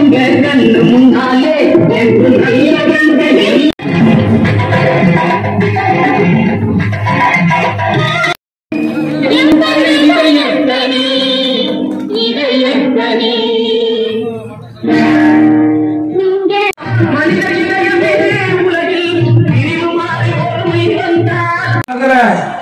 உங்க கண்ணு முன்னாலே என்று நல்ல கண்களை எங்கள் இதயத்தனி இதயத்தனி மனித இதயமே உலகில் பிரிவுமாறி ஒருமை வந்தார் நகர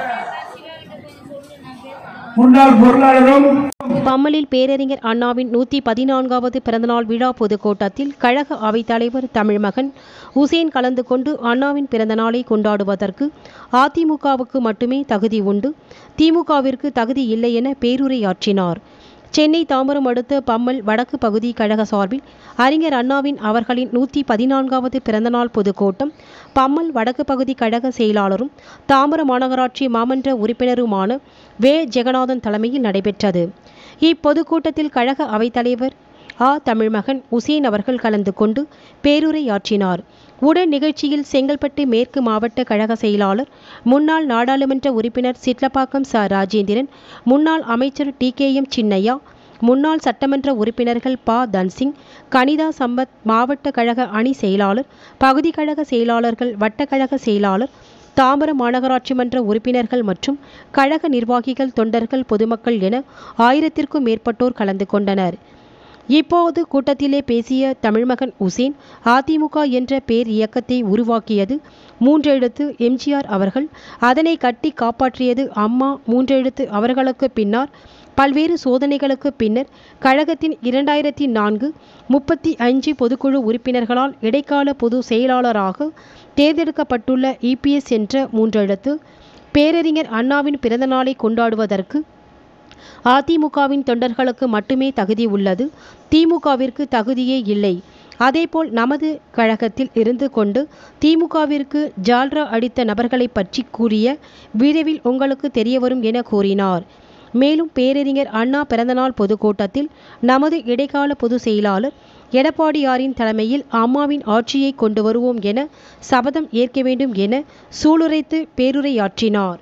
முன்னாள் பொருளாளரும் பம்மலில் பேரறிஞர் அண்ணாவின் நூற்றி பதினான்காவது பிறந்தநாள் விழா பொதுக்கூட்டத்தில் கழக அவைத்தலைவர் தமிழ்மகன் உசேன் கலந்து கொண்டு அண்ணாவின் பிறந்தநாளை கொண்டாடுவதற்கு அதிமுகவுக்கு மட்டுமே தகுதி உண்டு திமுகவிற்கு தகுதி இல்லை என பேருரையாற்றினார் சென்னை தாம்பரம் அடுத்த பம்மல் வடக்கு பகுதி கழக சார்பில் அறிஞர் அண்ணாவின் அவர்களின் நூற்றி பதினான்காவது பிறந்தநாள் பொதுக்கூட்டம் பம்மல் வடக்கு பகுதி கழக செயலாளரும் தாம்பரம் மாநகராட்சி மாமன்ற உறுப்பினருமான வே ஜெகநாதன் தலைமையில் நடைபெற்றது இப்பொதுக்கூட்டத்தில் கழக அவைத்தலைவர் ஆ தமிழ்மகன் உசேன் அவர்கள் கலந்து கொண்டு பேருரையாற்றினார் உடன் நிகழ்ச்சியில் செங்கல்பட்டு மேற்கு மாவட்ட கழக செயலாளர் முன்னாள் நாடாளுமன்ற உறுப்பினர் சிட்லப்பாக்கம் ச ராஜேந்திரன் முன்னாள் அமைச்சர் டி கே எம் சின்னையா முன்னாள் சட்டமன்ற உறுப்பினர்கள் ப தன்சிங் கனிதா சம்பத் மாவட்ட கழக அணி செயலாளர் பகுதி கழக செயலாளர்கள் வட்டக்கழக செயலாளர் தாம்பரம் மாநகராட்சி மன்ற உறுப்பினர்கள் மற்றும் கழக நிர்வாகிகள் தொண்டர்கள் பொதுமக்கள் என ஆயிரத்திற்கும் மேற்பட்டோர் கலந்து கொண்டனர் இப்போது கூட்டத்திலே பேசிய தமிழ்மகன் உசேன் அதிமுக என்ற பேர் இயக்கத்தை உருவாக்கியது மூன்றெழுத்து எம்ஜிஆர் அவர்கள் அதனை கட்டி காப்பாற்றியது அம்மா மூன்றெழுத்து அவர்களுக்கு பின்னர் பல்வேறு சோதனைகளுக்கு பின்னர் கழகத்தின் இரண்டாயிரத்தி நான்கு முப்பத்தி அஞ்சு பொதுக்குழு உறுப்பினர்களால் இடைக்கால பொது செயலாளராக தேர்ந்தெடுக்கப்பட்டுள்ள இபிஎஸ் என்ற மூன்றெழுத்து பேரறிஞர் அண்ணாவின் பிறந்தநாளை கொண்டாடுவதற்கு அதிமுகவின் தொண்டர்களுக்கு மட்டுமே தகுதி உள்ளது திமுகவிற்கு தகுதியே இல்லை அதேபோல் நமது கழகத்தில் இருந்து கொண்டு திமுகவிற்கு ஜால்ரா அடித்த நபர்களை பற்றி கூறிய விரைவில் உங்களுக்கு தெரியவரும் என கூறினார் மேலும் பேரறிஞர் அண்ணா பிறந்தநாள் பொதுக்கூட்டத்தில் நமது இடைக்கால பொதுச் செயலாளர் எடப்பாடியாரின் தலைமையில் அம்மாவின் ஆட்சியை கொண்டு வருவோம் என சபதம் ஏற்க வேண்டும் என சூளுரைத்து பேருரையாற்றினார்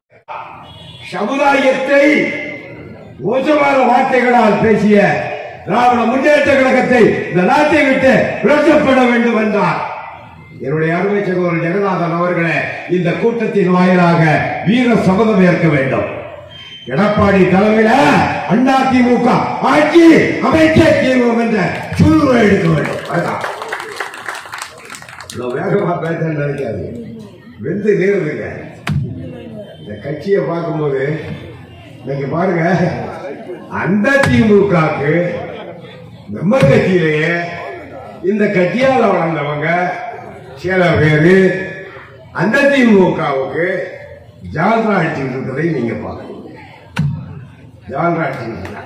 சமுதாயத்தை மோசமான வார்த்தைகளால் பேசிய திராவிட முன்னேற்ற கழகத்தை இந்த நாட்டை விட்டு விளக்கப்பட வேண்டும் என்றார் என்னுடைய அருமை சகோதரர் ஜெகநாதன் அவர்களே இந்த கூட்டத்தின் வாயிலாக வீர சபதம் ஏற்க வேண்டும் எடப்பாடி தலைமையில அண்ணா திமுக ஆட்சி அமைச்சே தீர்வோம் என்ற சூழ்நிலை எடுக்க வேண்டும் அதுதான் இவ்வளவு வேகமா பேச நினைக்காது வெந்து நேருதுங்க இந்த கட்சியை பார்க்கும்போது நீங்க பாருங்க அந்த திமுகக்கு நம்ம கட்சியிலேயே இந்த கட்சியால வளர்ந்தவங்க சில பேரு அந்த திமுகவுக்கு ஜால்ரா அடிச்சுட்டு இருக்கிறதை நீங்க பாக்குறீங்க ஜால்ரா அடிச்சுட்டு இருக்காங்க.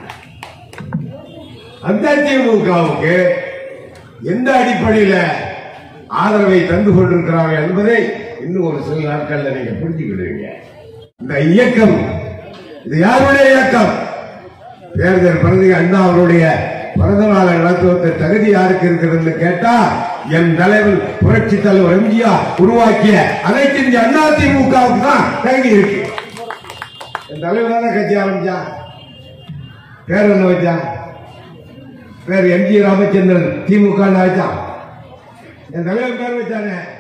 அந்த திமுகவுக்கு எந்த அடிப்படையில ஆதரவை தந்து கொண்டிருக்கிறார்கள் என்பதை இன்னும் ஒரு சில நாட்கள்ல நீங்க புரிஞ்சுக்கிடுவீங்க இந்த இயக்கம் இது யாருடைய இயக்கம் தேர்தல் பிறகு அண்ணா அவருடைய பிறந்த நாளை நடத்துவதற்கு தகுதி யாருக்கு இருக்கிறதுன்னு கேட்டா என் தலைவர் புரட்சி தலைவர் எம்ஜிஆர் உருவாக்கிய அனைத்து இந்திய அண்ணா திமுகவுக்கு தான் தகுதி இருக்கு என் தலைவர் தானே கட்சி ஆரம்பிச்சா பேர் என்ன வச்சான் பேர் எம்ஜி ராமச்சந்திரன் திமுக வச்சான் என் தலைவர் பேர் வச்சானே